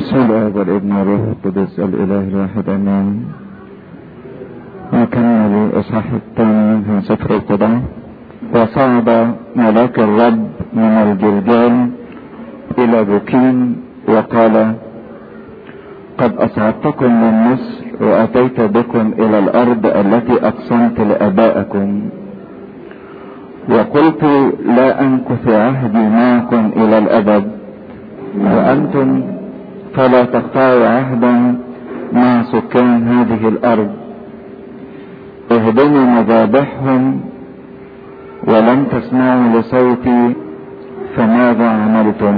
بسم الله والابن والروح القدس الاله الواحد امين نكمل الاصحاح الثاني من سفر القضاء وصعد ملاك الرب من الجلجال الى بوكين وقال قد اصعدتكم من مصر واتيت بكم الى الارض التي اقسمت لابائكم وقلت لا انكث عهدي معكم الى الابد وانتم فلا تقطعوا عهدا مع سكان هذه الارض اهدموا مذابحهم ولم تسمعوا لصوتي فماذا عملتم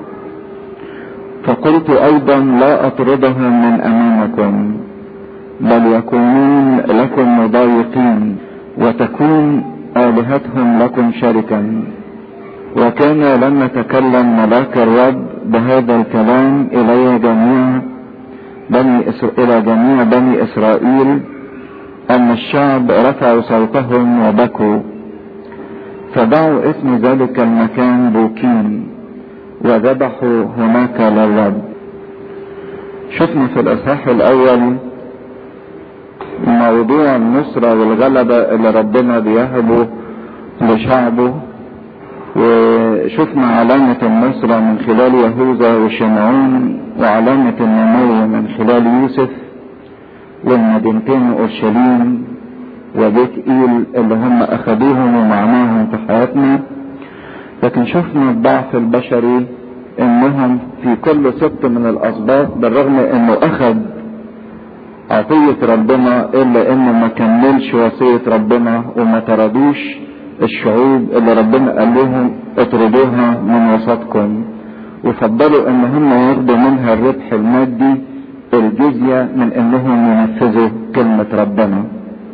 فقلت ايضا لا اطردها من امامكم بل يكونون لكم مضايقين وتكون الهتهم لكم شركا وكان لما تكلم ملاك الرب بهذا الكلام الي جميع بني إسر... الى جميع بني اسرائيل ان الشعب رفعوا صوتهم وبكوا فدعوا اسم ذلك المكان بوكين وذبحوا هناك للرب شفنا في الاصحاح الاول موضوع النصرة والغلبة اللي ربنا بيهبه لشعبه وشفنا علامة النصرة من خلال يهوذا وشمعون وعلامة النمو من خلال يوسف والمدينتين اورشليم وبيت ايل اللي هم اخذوهم ومعناهم في حياتنا لكن شفنا الضعف البشري انهم في كل سبت من الاسباط بالرغم انه اخذ عطية ربنا الا انه ما كملش وصية ربنا وما طردوش الشعوب اللي ربنا قال لهم اطردوها من وسطكم وفضلوا ان هم ياخدوا منها الربح المادي الجزية من انهم ينفذوا كلمة ربنا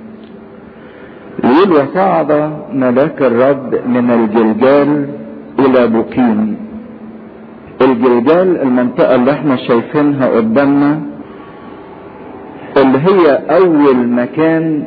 يقول وصعد ملاك الرب من الجلجال الى بوكين الجلجال المنطقة اللي احنا شايفينها قدامنا اللي هي اول مكان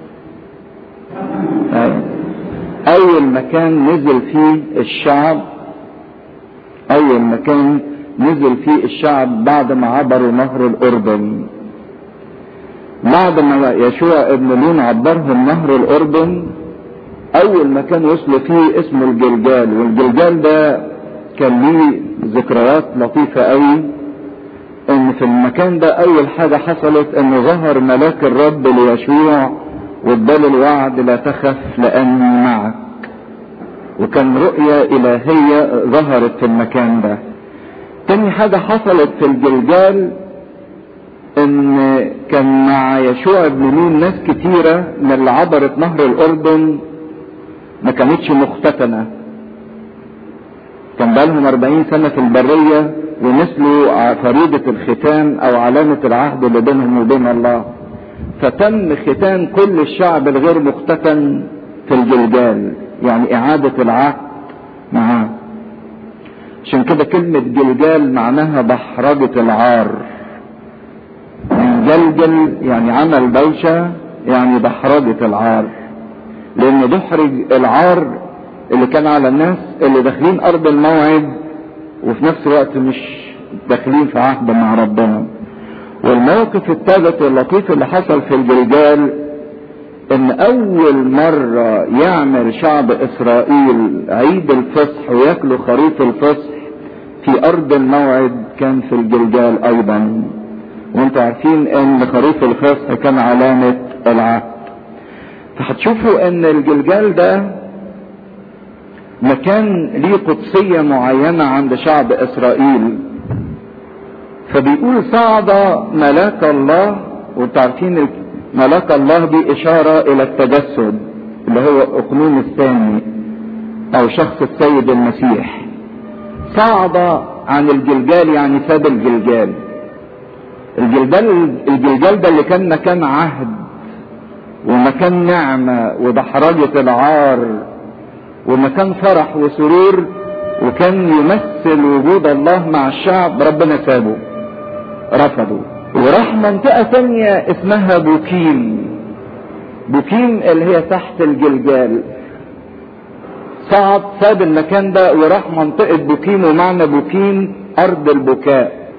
اول مكان نزل فيه الشعب اول مكان نزل فيه الشعب بعد ما عبروا نهر الاردن بعد ما يشوع ابن نون عبرهم نهر الاردن اول مكان وصلوا فيه اسمه الجلجال والجلجال ده كان ليه ذكريات لطيفة قوي ان في المكان ده اول حاجة حصلت انه ظهر ملاك الرب ليشوع واداله الوعد لا تخف لاني معك وكان رؤية الهية ظهرت في المكان ده تاني حاجة حصلت في الجلجال ان كان مع يشوع بن نون ناس كتيرة من اللي عبرت نهر الاردن ما كانتش مختتنة كان بقالهم 40 سنة في البرية ونسلوا فريضة الختان او علامة العهد اللي بينهم وبين الله فتم ختان كل الشعب الغير مختتن في الجلجال يعني اعادة العهد معاه عشان كده كلمة جلجال معناها بحرجة العار جلجل يعني عمل دوشة يعني بحرجة العار لان دحرج العار اللي كان على الناس اللي داخلين ارض الموعد وفي نفس الوقت مش داخلين في عهد مع ربنا والموقف الثالث اللطيف اللي حصل في الجلجال ان اول مرة يعمل شعب اسرائيل عيد الفصح وياكلوا خريف الفصح في ارض الموعد كان في الجلجال ايضا وانتوا عارفين ان خريف الفصح كان علامة العهد فهتشوفوا ان الجلجال ده مكان ليه قدسية معينة عند شعب اسرائيل فبيقول صعد ملاك الله وانتوا عارفين ملاك الله دي اشارة الى التجسد اللي هو اقنوم الثاني او شخص السيد المسيح صعد عن الجلجال يعني ساب الجلجال الجلجال الجلجال ده اللي كان مكان عهد ومكان نعمة ودحرجة العار ومكان فرح وسرور وكان يمثل وجود الله مع الشعب ربنا سابه رفضه وراح منطقة تانية اسمها بوكيم بوكيم اللي هي تحت الجلجال صعد ساب المكان ده وراح منطقة بوكيم ومعنى بوكيم أرض البكاء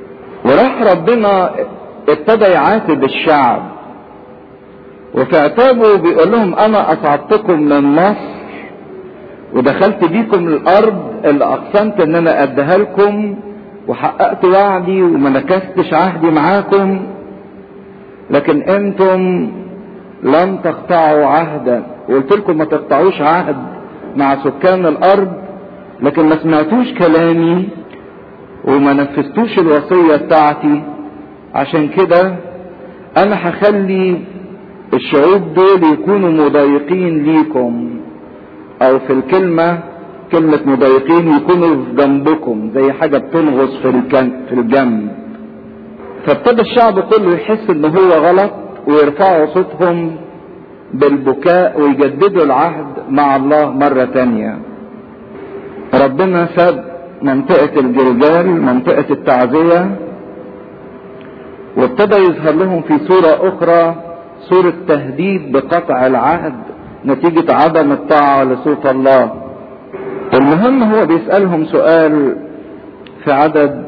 وراح ربنا ابتدى يعاتب الشعب وفي عتابه بيقول لهم انا اصعدتكم من مصر ودخلت بيكم الارض اللي اقسمت ان انا اديها لكم وحققت وعدي وما نكستش عهدي معاكم لكن انتم لم تقطعوا عهدا وقلت لكم ما تقطعوش عهد مع سكان الارض لكن ما سمعتوش كلامي وما نفذتوش الوصية بتاعتي عشان كده انا هخلي الشعوب دول يكونوا مضايقين ليكم او في الكلمة كلمة مضايقين يكونوا في جنبكم زي حاجة بتنغص في في الجنب فابتدى الشعب كله يحس ان هو غلط ويرفعوا صوتهم بالبكاء ويجددوا العهد مع الله مرة تانية ربنا ساب منطقة الجلجال منطقة التعزية وابتدى يظهر لهم في صورة أخرى صورة تهديد بقطع العهد نتيجة عدم الطاعة لصوت الله المهم هو بيسألهم سؤال في عدد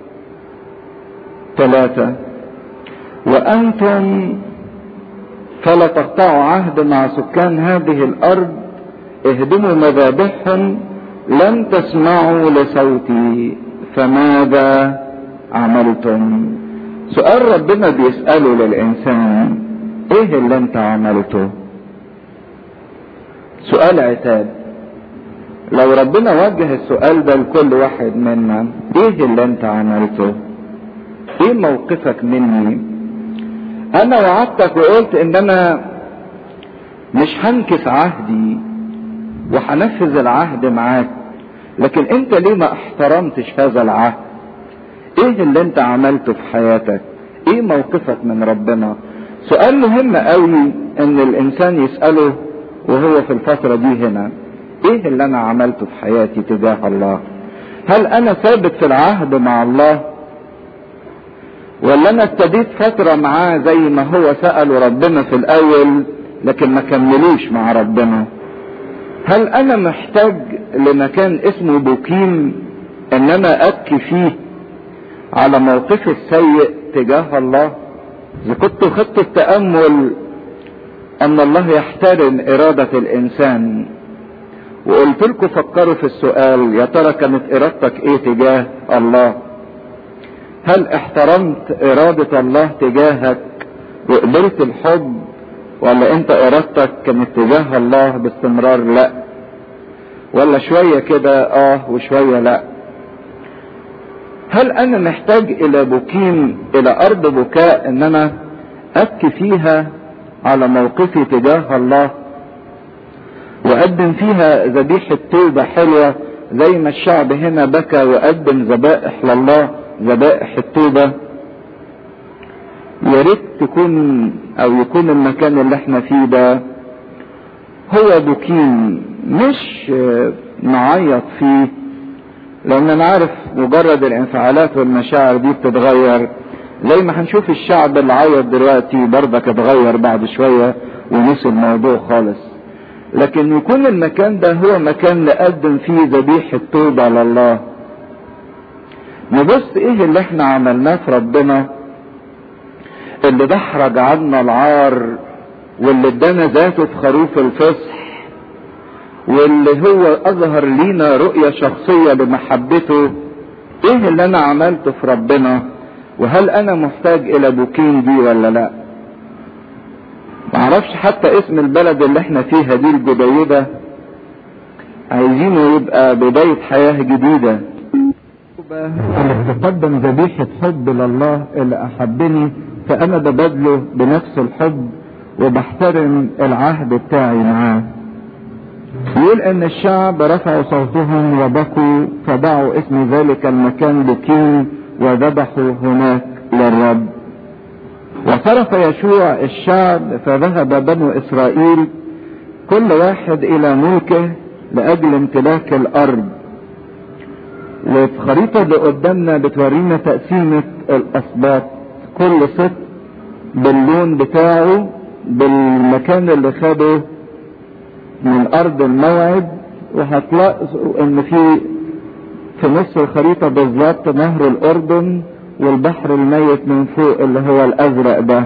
ثلاثة وأنتم فلا تقطعوا عهد مع سكان هذه الأرض اهدموا مذابحهم لم تسمعوا لصوتي فماذا عملتم سؤال ربنا بيسأله للإنسان ايه اللي انت عملته سؤال عتاب لو ربنا وجه السؤال ده لكل واحد منا ايه اللي انت عملته ايه موقفك مني انا وعدتك وقلت ان انا مش هنكس عهدي وهنفذ العهد معاك لكن انت ليه ما احترمتش هذا العهد ايه اللي انت عملته في حياتك ايه موقفك من ربنا سؤال مهم قوي ان الانسان يسأله وهو في الفترة دي هنا ايه اللي انا عملته في حياتي تجاه الله هل انا ثابت في العهد مع الله ولا انا ابتديت فترة معاه زي ما هو سأل ربنا في الاول لكن ما كملوش مع ربنا هل انا محتاج لمكان اسمه بوكيم ان انا ابكي فيه على موقفي السيء تجاه الله اذا كنت خدت التأمل ان الله يحترم ارادة الانسان وقلت لكم فكروا في السؤال يا ترى كانت ارادتك ايه تجاه الله هل احترمت ارادة الله تجاهك وقبلت الحب ولا انت ارادتك كانت تجاه الله باستمرار لا ولا شوية كده اه وشوية لا هل انا محتاج الى بكيم الى ارض بكاء ان انا ابكي فيها على موقفي تجاه الله واقدم فيها ذبيحة توبة حلوة زي ما الشعب هنا بكى وقدم ذبائح لله ذبائح التوبة يا ريت تكون او يكون المكان اللي احنا فيه ده هو بكين مش نعيط فيه لان انا عارف مجرد الانفعالات والمشاعر دي بتتغير زي ما هنشوف الشعب اللي عيط دلوقتي برضك اتغير بعد شوية ونسي الموضوع خالص لكن يكون المكان ده هو مكان نقدم فيه ذبيحة توبة لله نبص ايه اللي احنا عملناه في ربنا اللي دحرج عنا العار واللي ادانا ذاته في خروف الفصح واللي هو اظهر لينا رؤية شخصية لمحبته ايه اللي انا عملته في ربنا وهل انا محتاج الى بوكين دي ولا لا معرفش حتى اسم البلد اللي احنا فيها دي الجديدة عايزينه يبقى بداية حياة جديدة اللي تقدم ذبيحة حب لله اللي احبني فانا ببادله بنفس الحب وبحترم العهد بتاعي معاه يقول ان الشعب رفعوا صوتهم وبكوا فدعوا اسم ذلك المكان بكين وذبحوا هناك للرب وصرف يشوع الشعب فذهب بنو اسرائيل كل واحد الى ملكه لاجل امتلاك الارض وفي خريطة اللي قدامنا بتورينا تقسيمة الاسباط كل سبط باللون بتاعه بالمكان اللي خده من ارض الموعد وهتلاقوا ان في في نص الخريطة بالظبط نهر الاردن والبحر الميت من فوق اللي هو الازرق ده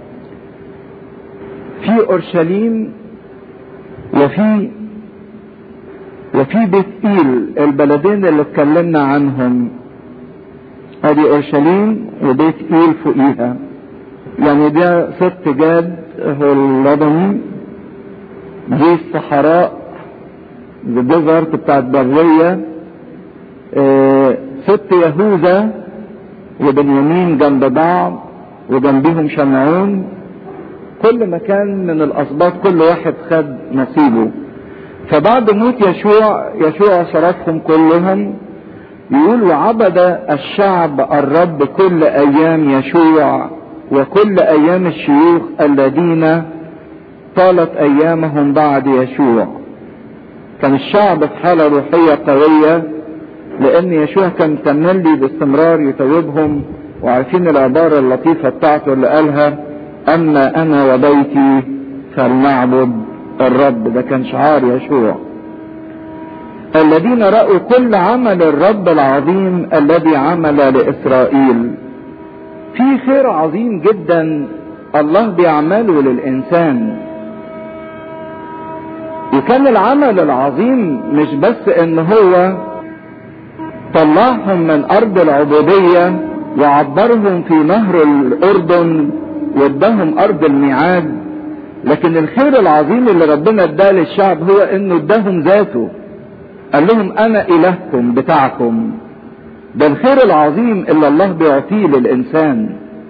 في اورشليم وفي وفي بيت ايل البلدين اللي اتكلمنا عنهم ادي اورشليم وبيت ايل فوقيها يعني ده ست جاد هو اللبني دي الصحراء الديزرت بتاعت برية اه ست يهوذا وبنيامين جنب بعض وجنبهم شمعون كل مكان من الاسباط كل واحد خد نصيبه فبعد موت يشوع يشوع صرفهم كلهم يقول وعبد الشعب الرب كل ايام يشوع وكل ايام الشيوخ الذين طالت ايامهم بعد يشوع كان الشعب في حالة روحية قوية لان يشوع كان تملي باستمرار يتوبهم وعارفين العبارة اللطيفة بتاعته اللي قالها اما انا وبيتي فلنعبد الرب ده كان شعار يشوع الذين رأوا كل عمل الرب العظيم الذي عمل لإسرائيل في خير عظيم جدا الله بيعمله للإنسان وكان العمل العظيم مش بس ان هو طلعهم من ارض العبودية وعبرهم في نهر الاردن واداهم ارض الميعاد لكن الخير العظيم اللي ربنا اداه للشعب هو انه اداهم ذاته قال لهم انا الهكم بتاعكم ده الخير العظيم اللي الله بيعطيه للانسان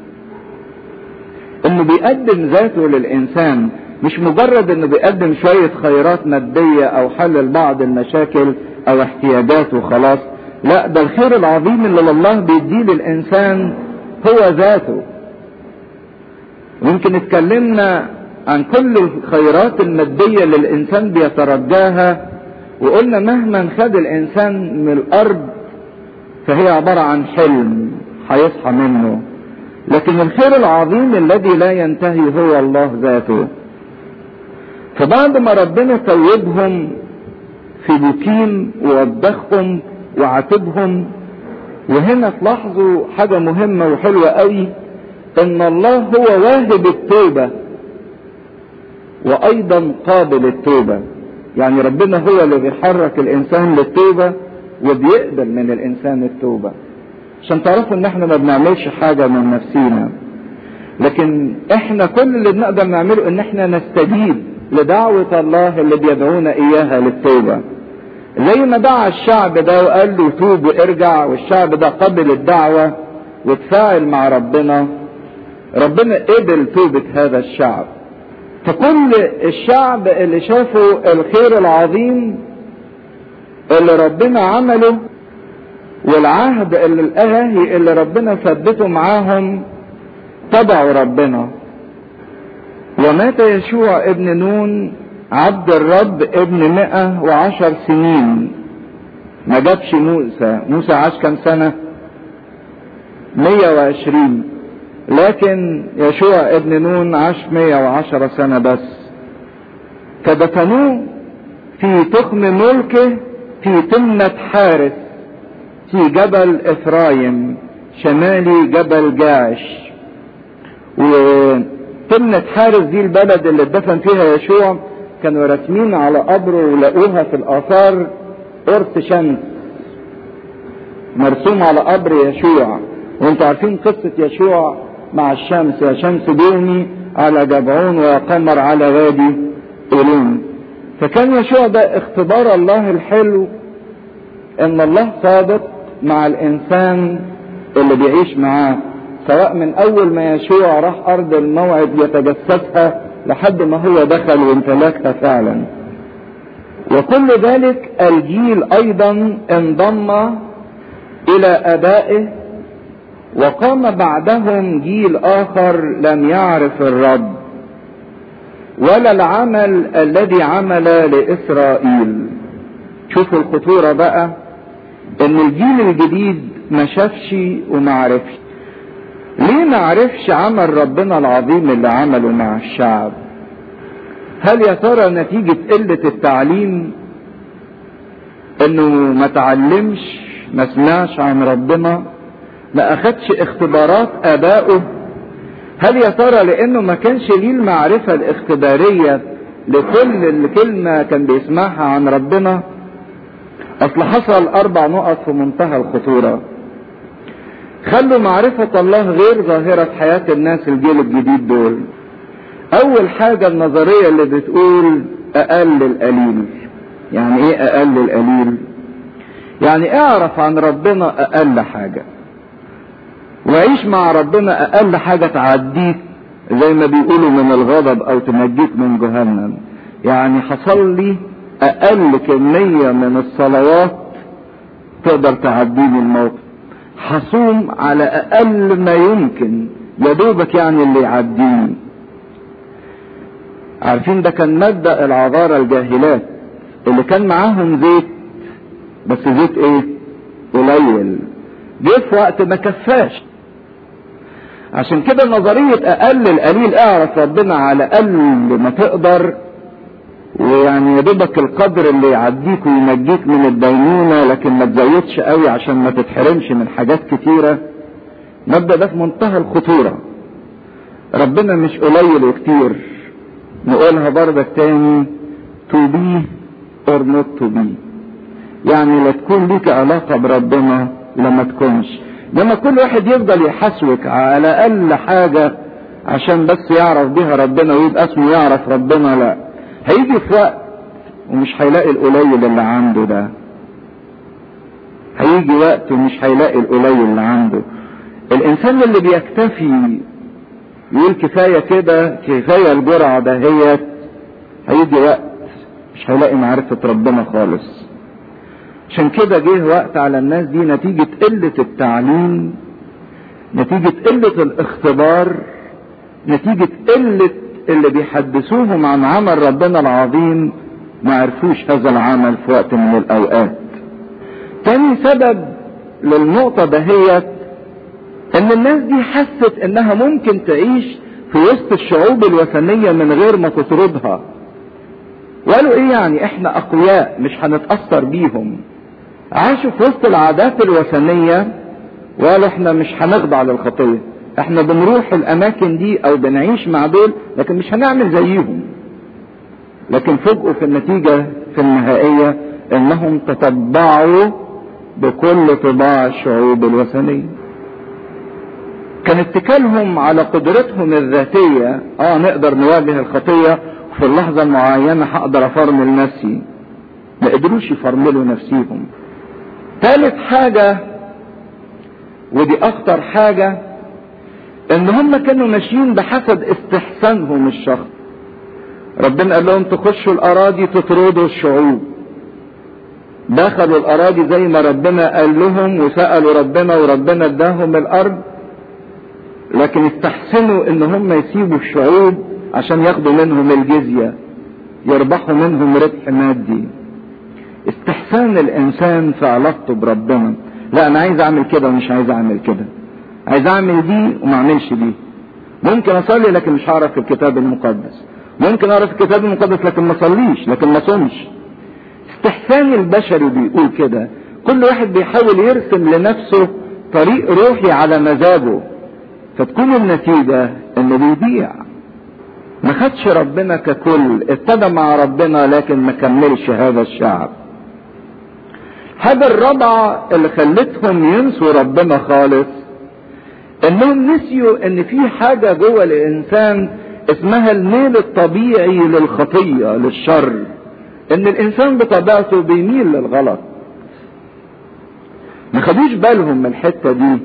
انه بيقدم ذاته للانسان مش مجرد انه بيقدم شوية خيرات مادية او حل لبعض المشاكل او احتياجات وخلاص لا ده الخير العظيم اللي الله بيديه للانسان هو ذاته يمكن اتكلمنا عن كل الخيرات المادية اللي الانسان بيترجاها وقلنا مهما خد الانسان من الارض فهي عبارة عن حلم هيصحى منه لكن الخير العظيم الذي لا ينتهي هو الله ذاته فبعد ما ربنا توبهم في بوكيم ووبخهم وعاتبهم وهنا تلاحظوا حاجة مهمة وحلوة قوي ان الله هو واهب التوبة وايضا قابل التوبة يعني ربنا هو اللي بيحرك الانسان للتوبة وبيقبل من الانسان التوبة عشان تعرفوا ان احنا ما بنعملش حاجة من نفسينا لكن احنا كل اللي بنقدر نعمله ان احنا نستجيب لدعوة الله اللي بيدعونا اياها للتوبة زي ما دعا الشعب ده وقال له توب وارجع والشعب ده قبل الدعوة وتفاعل مع ربنا ربنا قبل توبة هذا الشعب فكل الشعب اللي شافوا الخير العظيم اللي ربنا عمله والعهد اللي الالهي اللي ربنا ثبته معاهم تبعوا ربنا ومات يشوع ابن نون عبد الرب ابن مئة وعشر سنين ما جابش موسى موسى عاش كم سنة مية وعشرين لكن يشوع ابن نون عاش مية وعشر سنة بس فدفنوه في تخم ملكه في تمنة حارس في جبل افرايم شمالي جبل جاش وتمنة حارس دي البلد اللي اتدفن فيها يشوع كانوا راسمين على قبره ولقوها في الاثار قرص شمس مرسوم على قبر يشوع وانتوا عارفين قصة يشوع مع الشمس يا شمس دومي على جبعون ويا قمر على وادي أولون فكان يشوع ده اختبار الله الحلو ان الله صادق مع الانسان اللي بيعيش معاه سواء من اول ما يشوع راح ارض الموعد يتجسسها لحد ما هو دخل وامتلكها فعلا وكل ذلك الجيل ايضا انضم الى ابائه وقام بعدهم جيل اخر لم يعرف الرب ولا العمل الذي عمل لاسرائيل شوفوا الخطورة بقى ان الجيل الجديد ما شافش وما عرفش ليه ما عرفش عمل ربنا العظيم اللي عمله مع الشعب هل يا ترى نتيجة قلة التعليم انه ما تعلمش ما سمعش عن ربنا ما اخدش اختبارات ابائه هل يا ترى لانه ما كانش ليه المعرفة الاختبارية لكل الكلمة كان بيسمعها عن ربنا اصل حصل اربع نقط في منتهى الخطورة خلوا معرفة الله غير ظاهرة في حياة الناس الجيل الجديد دول اول حاجة النظرية اللي بتقول اقل القليل يعني ايه اقل القليل يعني اعرف عن ربنا اقل حاجة وعيش مع ربنا اقل حاجة تعديك زي ما بيقولوا من الغضب او تنجيك من جهنم يعني حصل لي اقل كمية من الصلوات تقدر تعديني الموقف حصوم على اقل ما يمكن يا دوبك يعني اللي يعديني عارفين ده كان مبدأ العذارى الجاهلات اللي كان معاهم زيت بس زيت ايه قليل جه في وقت ما كفاش عشان كده نظرية اقل القليل اعرف ربنا على اقل ما تقدر ويعني يا دوبك القدر اللي يعديك وينجيك من الدينونة لكن ما تزودش قوي عشان ما تتحرمش من حاجات كتيرة مبدأ ده في منتهى الخطورة ربنا مش قليل وكتير نقولها برضك تاني to be or not to be يعني لا تكون ليك علاقة بربنا لما تكونش لما كل واحد يفضل يحسوك على اقل حاجة عشان بس يعرف بيها ربنا ويبقى اسمه يعرف ربنا لا هيجي في وقت ومش هيلاقي القليل اللي عنده ده هيجي وقت ومش هيلاقي القليل اللي عنده الانسان اللي بيكتفي يقول كفاية كده كفاية الجرعة دهيت هيجي وقت مش هيلاقي معرفة ربنا خالص عشان كده جه وقت على الناس دي نتيجة قلة التعليم نتيجة قلة الاختبار نتيجة قلة اللي بيحدثوهم عن عمل ربنا العظيم ما عرفوش هذا العمل في وقت من الاوقات تاني سبب للنقطة دهيت ان الناس دي حست انها ممكن تعيش في وسط الشعوب الوثنية من غير ما تطردها وقالوا ايه يعني احنا اقوياء مش هنتأثر بيهم عاشوا في وسط العادات الوثنية وقالوا احنا مش هنخضع للخطية احنا بنروح الاماكن دي او بنعيش مع دول لكن مش هنعمل زيهم لكن فوجئوا في النتيجة في النهائية انهم تطبعوا بكل طباع الشعوب الوثنية كان اتكالهم على قدرتهم الذاتية اه نقدر نواجه الخطية وفي اللحظة المعينة هقدر افرمل نفسي ما قدروش يفرملوا نفسيهم ثالث حاجة ودي اخطر حاجة ان هم كانوا ماشيين بحسب استحسانهم الشخص ربنا قال لهم تخشوا الاراضي تطردوا الشعوب دخلوا الاراضي زي ما ربنا قال لهم وسالوا ربنا وربنا اداهم الارض لكن استحسنوا ان هم يسيبوا الشعوب عشان ياخدوا منهم الجزيه يربحوا منهم ربح مادي استحسان الانسان في علاقته بربنا لا انا عايز اعمل كده ومش عايز اعمل كده عايز اعمل دي وما اعملش دي ممكن اصلي لكن مش هعرف الكتاب المقدس ممكن اعرف الكتاب المقدس لكن ما اصليش لكن ما صومش استحسان البشري بيقول كده كل واحد بيحاول يرسم لنفسه طريق روحي على مزاجه فتكون النتيجة انه بيضيع ما خدش ربنا ككل ابتدى مع ربنا لكن ما كملش هذا الشعب حاجة الرابعة اللي خلتهم ينسوا ربنا خالص انهم نسيوا ان في حاجة جوه الانسان اسمها الميل الطبيعي للخطية للشر ان الانسان بطبيعته بيميل للغلط ما خدوش بالهم من الحتة دي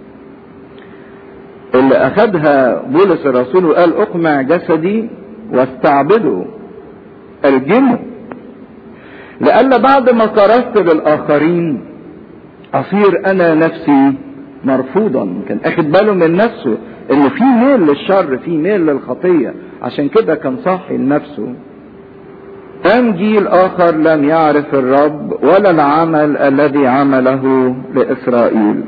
اللي اخدها بولس الرسول وقال اقمع جسدي واستعبده الجنه لأن بعد ما كرست للآخرين أصير أنا نفسي مرفوضا كان أخد باله من نفسه إنه في ميل للشر في ميل للخطية عشان كده كان صاحي لنفسه قام جيل آخر لم يعرف الرب ولا العمل الذي عمله لإسرائيل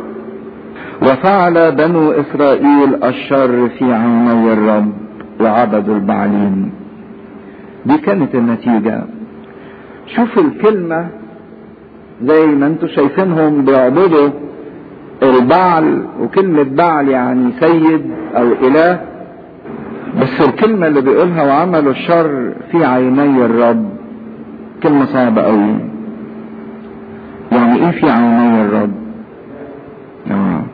وفعل بنو إسرائيل الشر في عيني الرب وعبدوا البعلين دي كانت النتيجة شوف الكلمة زي ما انتم شايفينهم بيعبدوا البعل وكلمة بعل يعني سيد او اله بس الكلمة اللي بيقولها وعملوا الشر في عيني الرب كلمة صعبة قوي يعني ايه في عيني الرب آه.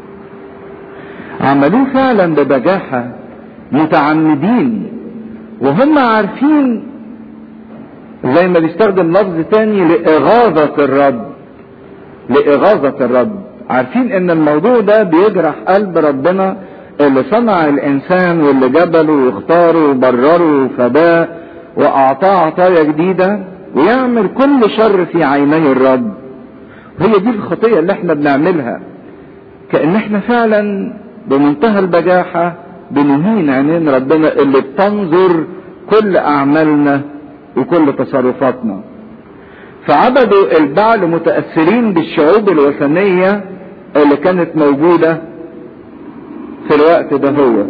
عملوه فعلا ببجاحة متعمدين وهم عارفين زي ما بيستخدم لفظ تاني لإغاظة الرب لإغاظة الرب عارفين ان الموضوع ده بيجرح قلب ربنا اللي صنع الانسان واللي جبله واختاره وبرره وفداه واعطاه عطايا جديدة ويعمل كل شر في عيني الرب هي دي الخطية اللي احنا بنعملها كأن احنا فعلا بمنتهى البجاحة بنهين عينين ربنا اللي بتنظر كل اعمالنا وكل تصرفاتنا فعبدوا البعل متأثرين بالشعوب الوثنية اللي كانت موجودة في الوقت ده هو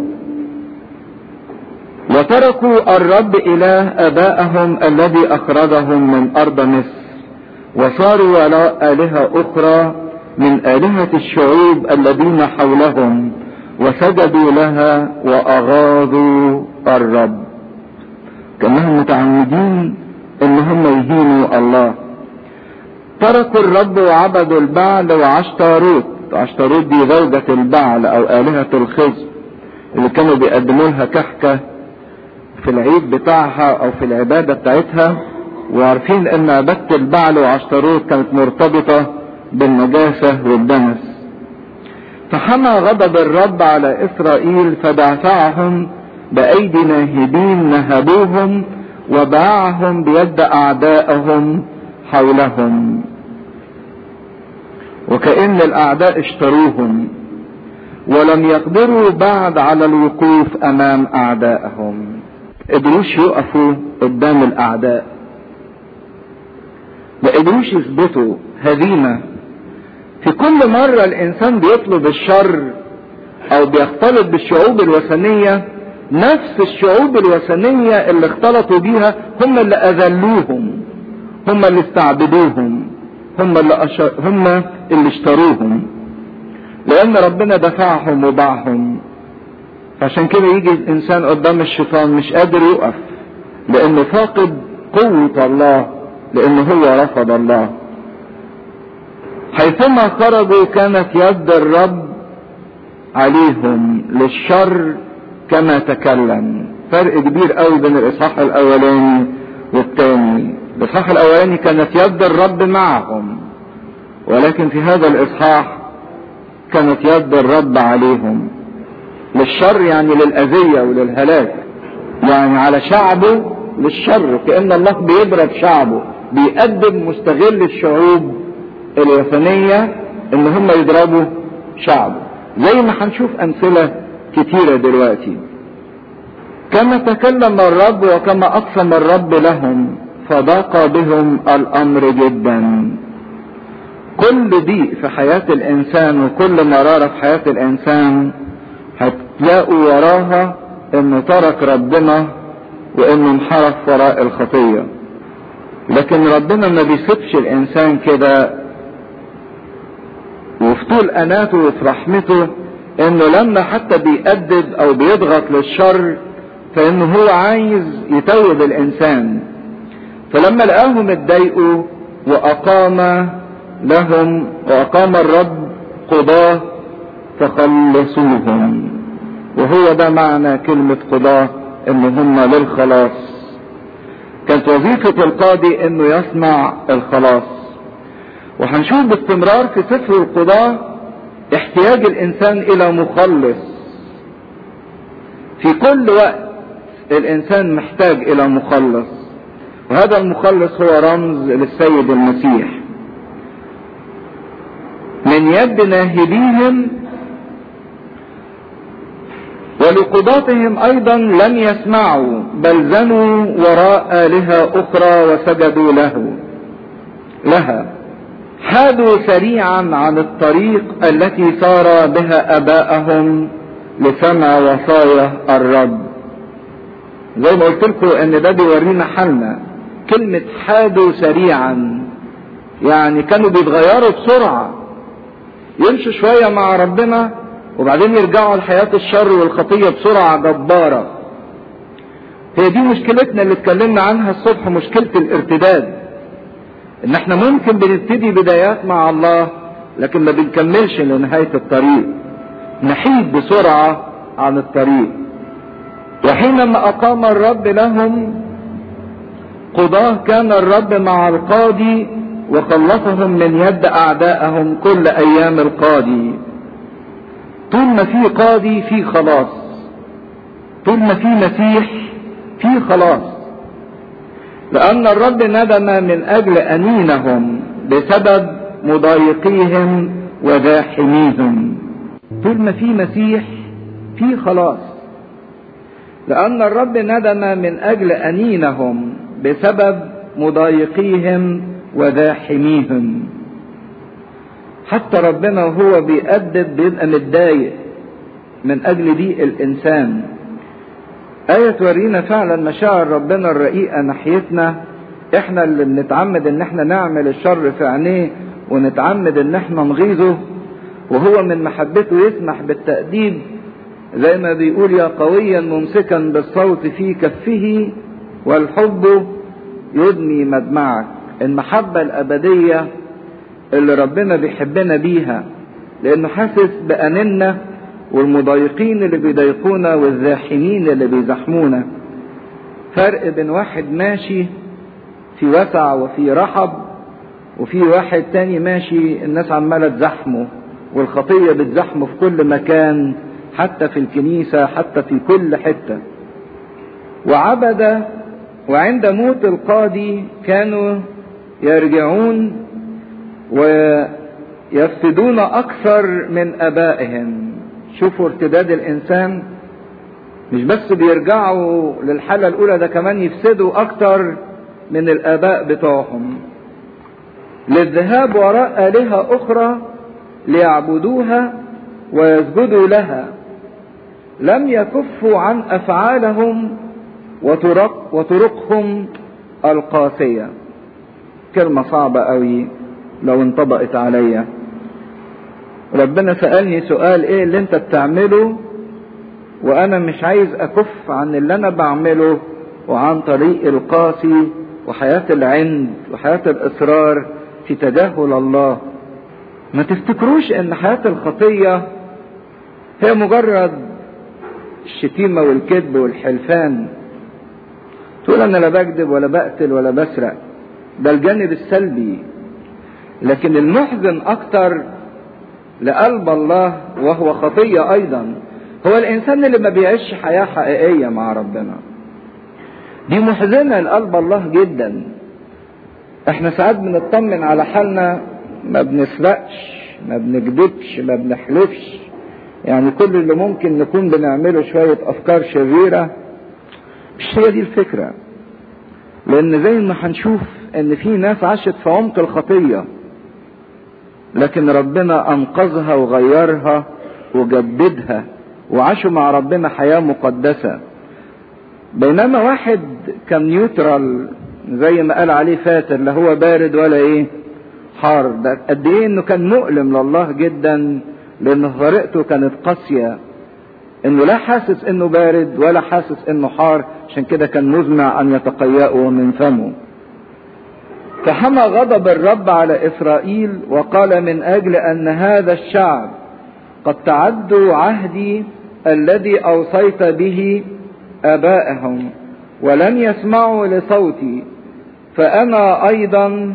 وتركوا الرب إله أبائهم الذي أخرجهم من أرض مصر وصاروا وراء آلهة أخرى من آلهة الشعوب الذين حولهم وسجدوا لها وأغاظوا الرب كانهم متعمدين ان هم يهينوا الله تركوا الرب وعبدوا البعل وعشتاروت عشتاروت دي زوجة البعل او آلهة الخزي اللي كانوا بيقدموا لها كحكة في العيد بتاعها او في العبادة بتاعتها وعارفين ان عبادة البعل وعشتاروت كانت مرتبطة بالنجاسة والدنس فحمى غضب الرب على اسرائيل فدافعهم بأيدي ناهبين نهبوهم وباعهم بيد أعدائهم حولهم وكأن الأعداء اشتروهم ولم يقدروا بعد على الوقوف أمام أعدائهم قدروش يقفوا قدام الأعداء ما قدروش يثبتوا هزيمة في كل مرة الإنسان بيطلب الشر أو بيختلط بالشعوب الوثنية نفس الشعوب الوثنية اللي اختلطوا بيها هم اللي اذلوهم هم اللي استعبدوهم هم اللي أشر... هم اللي اشتروهم لان ربنا دفعهم وباعهم عشان كده يجي الانسان قدام الشيطان مش قادر يقف لانه فاقد قوة الله لانه هو رفض الله حيثما خرجوا كانت يد الرب عليهم للشر كما تكلم فرق كبير قوي بين الاصحاح الاولاني والثاني الاصحاح الاولاني كانت يد الرب معهم ولكن في هذا الاصحاح كانت يد الرب عليهم للشر يعني للاذية وللهلاك يعني على شعبه للشر كأن الله بيضرب شعبه بيقدم مستغل الشعوب الوثنية ان هم يضربوا شعبه زي ما هنشوف امثله كتيرة دلوقتي كما تكلم الرب وكما أقسم الرب لهم فضاق بهم الأمر جدا كل ضيق في حياة الإنسان وكل مرارة في حياة الإنسان هتلاقوا وراها إنه ترك ربنا وإنه انحرف وراء الخطية لكن ربنا ما بيسيبش الإنسان كده وفي طول أناته وفي رحمته انه لما حتى بيأدب او بيضغط للشر فانه هو عايز يتوب الانسان فلما لقاهم اتضايقوا واقام لهم واقام الرب قضاه فخلصوهم وهو ده معنى كلمة قضاه ان هم للخلاص كانت وظيفة القاضي انه يصنع الخلاص وهنشوف باستمرار في سفر القضاه احتياج الانسان الى مخلص في كل وقت الانسان محتاج الى مخلص وهذا المخلص هو رمز للسيد المسيح من يد ناهبيهم ولقضاتهم ايضا لم يسمعوا بل زنوا وراء الهه اخرى وسجدوا له لها حادوا سريعا عن الطريق التي سار بها اباءهم لسمع وصايا الرب زي ما قلت لكم ان ده بيورينا حالنا كلمة حادوا سريعا يعني كانوا بيتغيروا بسرعة يمشوا شوية مع ربنا وبعدين يرجعوا لحياة الشر والخطية بسرعة جبارة هي دي مشكلتنا اللي اتكلمنا عنها الصبح مشكلة الارتداد ان احنا ممكن بنبتدي بدايات مع الله لكن ما بنكملش لنهاية الطريق نحيد بسرعة عن الطريق وحينما اقام الرب لهم قضاه كان الرب مع القاضي وخلصهم من يد اعدائهم كل ايام القاضي طول ما في قاضي في خلاص طول ما في مسيح في خلاص لان الرب ندم من اجل انينهم بسبب مضايقيهم وزاحميهم طول ما في مسيح في خلاص لان الرب ندم من اجل انينهم بسبب مضايقيهم وزاحميهم حتى ربنا وهو بيأدب بيبقى متضايق من أجل دي الإنسان آية تورينا فعلا مشاعر ربنا الرقيقة ناحيتنا احنا اللي بنتعمد ان احنا نعمل الشر في عينيه ونتعمد ان احنا نغيظه وهو من محبته يسمح بالتأديب زي ما بيقول يا قويا ممسكا بالصوت في كفه والحب يدمي مدمعك المحبة الأبدية اللي ربنا بيحبنا بيها لأنه حاسس بأننا والمضايقين اللي بيضايقونا والزاحمين اللي بيزحمونا فرق بين واحد ماشي في وسع وفي رحب وفي واحد تاني ماشي الناس عمالة تزحمه والخطية بتزحمه في كل مكان حتى في الكنيسة حتى في كل حتة وعبد وعند موت القاضي كانوا يرجعون ويفسدون أكثر من أبائهم شوفوا ارتداد الإنسان مش بس بيرجعوا للحالة الأولى ده كمان يفسدوا أكثر من الآباء بتوعهم للذهاب وراء آلهة أخرى ليعبدوها ويسجدوا لها لم يكفوا عن أفعالهم وطرق وطرقهم القاسية كلمة صعبة قوي لو انطبقت عليا ربنا سألني سؤال ايه اللي انت بتعمله وانا مش عايز اكف عن اللي انا بعمله وعن طريق القاسي وحياة العند وحياة الاصرار في تجاهل الله ما تفتكروش ان حياة الخطية هي مجرد الشتيمة والكذب والحلفان تقول انا لا بكذب ولا بقتل ولا بسرق ده الجانب السلبي لكن المحزن اكتر لقلب الله وهو خطية ايضا هو الانسان اللي ما بيعيش حياة حقيقية مع ربنا دي محزنة لقلب الله جدا احنا ساعات بنطمن على حالنا ما بنسرقش ما بنكذبش ما بنحلفش يعني كل اللي ممكن نكون بنعمله شوية افكار شريرة مش هي دي الفكرة لان زي ما هنشوف ان في ناس عاشت في عمق الخطية لكن ربنا انقذها وغيرها وجددها وعاشوا مع ربنا حياة مقدسة بينما واحد كان نيوترال زي ما قال عليه فاتر لا هو بارد ولا ايه حار ده قد ايه انه كان مؤلم لله جدا لان طريقته كانت قاسية انه لا حاسس انه بارد ولا حاسس انه حار عشان كده كان مزمع ان يتقيأه من فمه فحمى غضب الرب على اسرائيل وقال من اجل ان هذا الشعب قد تعدوا عهدي الذي اوصيت به ابائهم ولم يسمعوا لصوتي فانا ايضا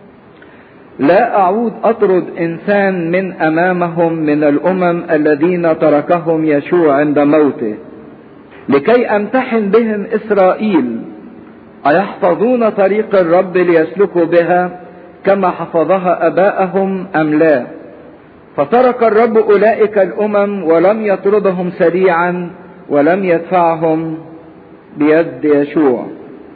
لا اعود اطرد انسان من امامهم من الامم الذين تركهم يشوع عند موته لكي امتحن بهم اسرائيل ايحفظون طريق الرب ليسلكوا بها كما حفظها اباءهم ام لا فترك الرب اولئك الامم ولم يطردهم سريعا ولم يدفعهم بيد يشوع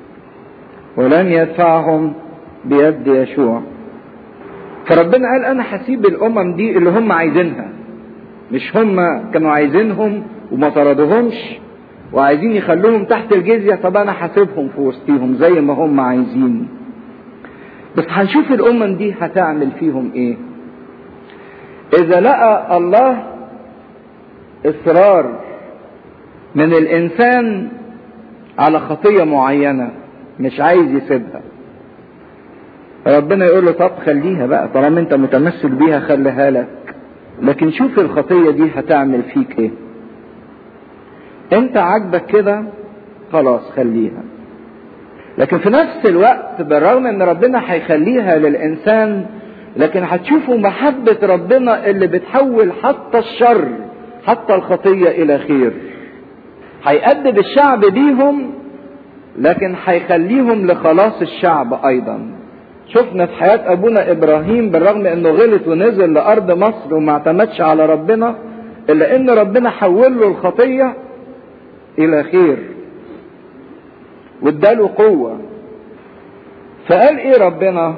ولم يدفعهم بيد يشوع فربنا قال انا هسيب الامم دي اللي هم عايزينها مش هم كانوا عايزينهم وما طردوهمش وعايزين يخلوهم تحت الجزية طب انا هسيبهم في وسطيهم زي ما هم عايزين بس هنشوف الامم دي هتعمل فيهم ايه اذا لقى الله اصرار من الانسان على خطيه معينه مش عايز يسيبها ربنا يقول له طب خليها بقى طالما انت متمسك بيها خليها لك لكن شوف الخطيه دي هتعمل فيك ايه انت عاجبك كده خلاص خليها لكن في نفس الوقت بالرغم ان ربنا هيخليها للانسان لكن هتشوفوا محبة ربنا اللي بتحول حتى الشر حتى الخطية الى خير هيأدب الشعب بيهم لكن هيخليهم لخلاص الشعب ايضا شفنا في حياة ابونا ابراهيم بالرغم انه غلط ونزل لارض مصر وما اعتمدش على ربنا الا ان ربنا حول له الخطية الى خير واداله قوة فقال ايه ربنا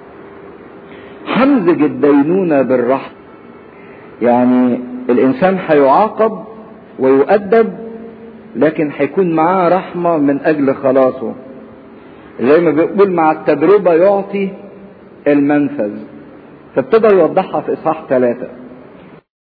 همزج الدينونة بالرحمة يعني الانسان هيعاقب ويؤدب لكن هيكون معاه رحمة من اجل خلاصه زي ما بيقول مع التجربة يعطي المنفذ فابتدى يوضحها في اصحاح ثلاثة